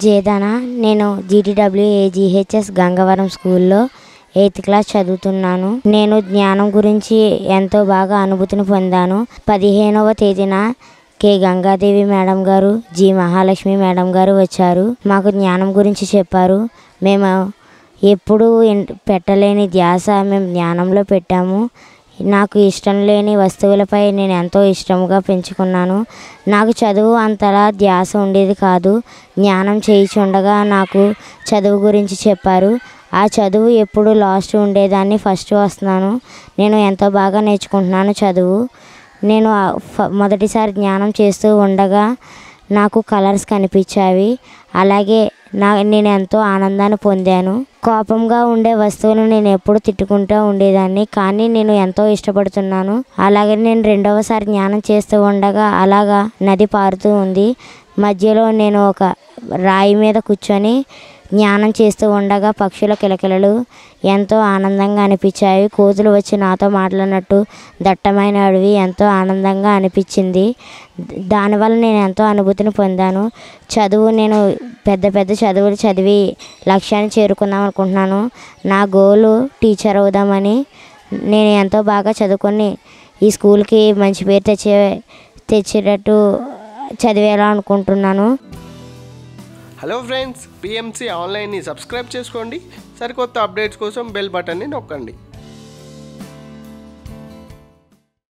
జేదానా నేను GTW AGHS Gangavaram స్కూల్లో eighth class చదువుతున్నాను నేను జ్ఞానం గురించి ఎంతో బాగా అనుభూతిని పొందాను పదిహేనవ తేదీన కె గంగాదేవి మేడం గారు జి మహాలక్ష్మి మేడం గారు వచ్చారు మాకు జ్ఞానం గురించి చెప్పారు మేము ఎప్పుడు పెట్టలేని ధ్యాస మేము జ్ఞానంలో పెట్టాము నాకు ఇష్టం లేని వస్తువులపై నేను ఎంతో ఇష్టంగా పెంచుకున్నాను నాకు చదువు అంతలా ధ్యాస ఉండేది కాదు జ్ఞానం చేయిచుండగా నాకు చదువు గురించి చెప్పారు ఆ చదువు ఎప్పుడు లాస్ట్ ఉండేదాన్ని ఫస్ట్ వస్తున్నాను నేను ఎంతో బాగా నేర్చుకుంటున్నాను చదువు నేను ఆ ఫ- మొదటిసారి జ్ఞానం చేస్తూ ఉండగా నాకు కలర్స్ కనిపించావి అలాగే నా నేను ఎంతో ఆనందాన్ని పొందాను కోపంగా ఉండే వస్తువులు నేను ఎప్పుడు తిట్టుకుంటూ ఉండేదాన్ని కానీ నేను ఎంతో ఇష్టపడుతున్నాను అలాగే నేను రెండవసారి జ్ఞానం చేస్తూ ఉండగా అలాగా నది పారుతూ ఉంది మధ్యలో నేను ఒక రాయి మీద కూర్చొని జ్ఞానం చేస్తూ ఉండగా పక్షుల కిలకిలలు ఎంతో ఆనందంగా అనిపించాయి కోతులు వచ్చి నాతో మాట్లాడినట్టు దట్టమైన అడవి ఎంతో ఆనందంగా అనిపించింది దానివల్ల నేను ఎంతో అనుభూతిని పొందాను చదువు నేను పెద్ద పెద్ద చదువులు చదివి లక్ష్యాన్ని చేరుకుందాం అనుకుంటున్నాను నా గోలు టీచర్ అవుదామని నేను ఎంతో బాగా చదువుకొని ఈ స్కూల్కి మంచి పేరు తెచ్చే తెచ్చేటట్టు చదివేయాలనుకుంటున్నాను హలో ఫ్రెండ్స్ పిఎంసి ఆన్లైన్ని సబ్స్క్రైబ్ చేసుకోండి సరికొత్త అప్డేట్స్ కోసం బెల్ బటన్ని నొక్కండి